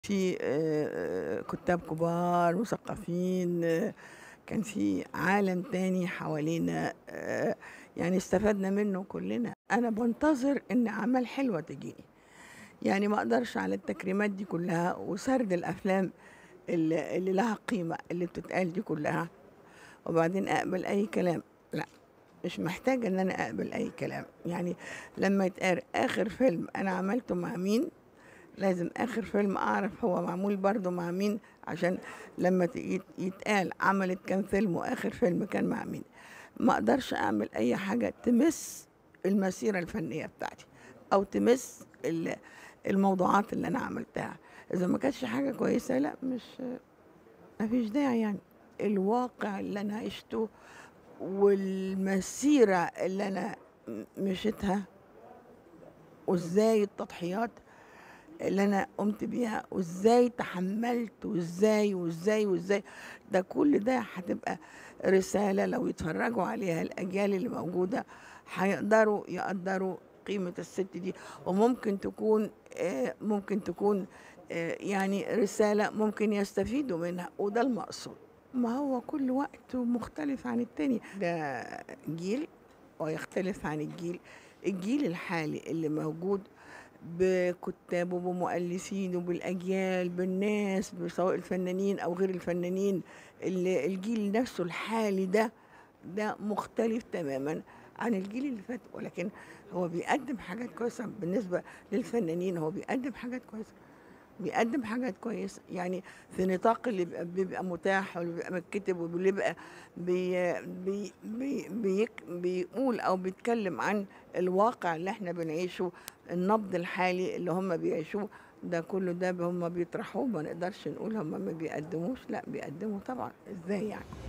في آآ كُتّاب كبار، مثقفين، كان في عالم تاني حوالينا آآ يعني استفدنا منه كلنا. أنا بانتظر إن أعمال حلوة تيجي لي، يعني ما أقدرش على التكريمات دي كلها وسرد الأفلام ال اللي لها قيمة اللي بتتقال دي كلها، وبعدين أقبل أي كلام، لأ، مش محتاجة إن أنا أقبل أي كلام، يعني لمّا يتقال آخر فيلم أنا عملته مع مين، لازم آخر فيلم أعرف هو معمول برضه مع مين، عشان لمّا ت يت يتقال عملت كام فيلم وآخر فيلم كان مع مين. ما أقدرش أعمل أي حاجة تمِس المسيرة الفنية بتاعتي، أو تمِس ال الموضوعات اللي أنا عملتها، إذا ما كانتش حاجة كويسة لأ مش ما فيش داعي يعني. الواقع اللي أنا عِشته والمسيرة اللي أنا م مشيتها وإزاي التضحيات اللي أنا قُمت بيها وإزاي تحمّلت وإزاي، وإزاي، وإزاي، ده كل ده هتبقى رسالة لو يتفرّجوا عليها الأجيال اللي موجودة هيقدروا يقدّروا قيمة الست دي، وممكن تكون آآ ممكن تكون آآ يعني رسالة ممكن يستفيدوا منها وده المقصود. ما هو كل وقت مختلف عن التاني، ده جيل ويختلف عن الجيل الجيل الحالي اللي موجود بكُتّابه بمؤلفينه بالأجيال بالناس سواء الفنانين أو غير الفنانين ال الجيل نفسه الحالي ده، ده مختلف تمامًا عن الجيل اللي فات، ولكن هو بيقدّم حاجات كويسة بالنسبة للفنانين هو بيقدّم حاجات كويسة، بيقدّم حاجات كويسة، يعني في نطاق اللي بيبقى بيبقى متاح واللي بيبقى متكتب واللي بيبقى بي بي بي بيك بيقول أو بيتكلم عن الواقع اللي إحنا بنعيشه، النبض الحالي اللي هم بيعيشوه، ده كله ده ب هم بيطرحوه ما نقدرش نقول هم ما بيقدّموش، لأ بيقدّموا طبعًا، إزاي يعني؟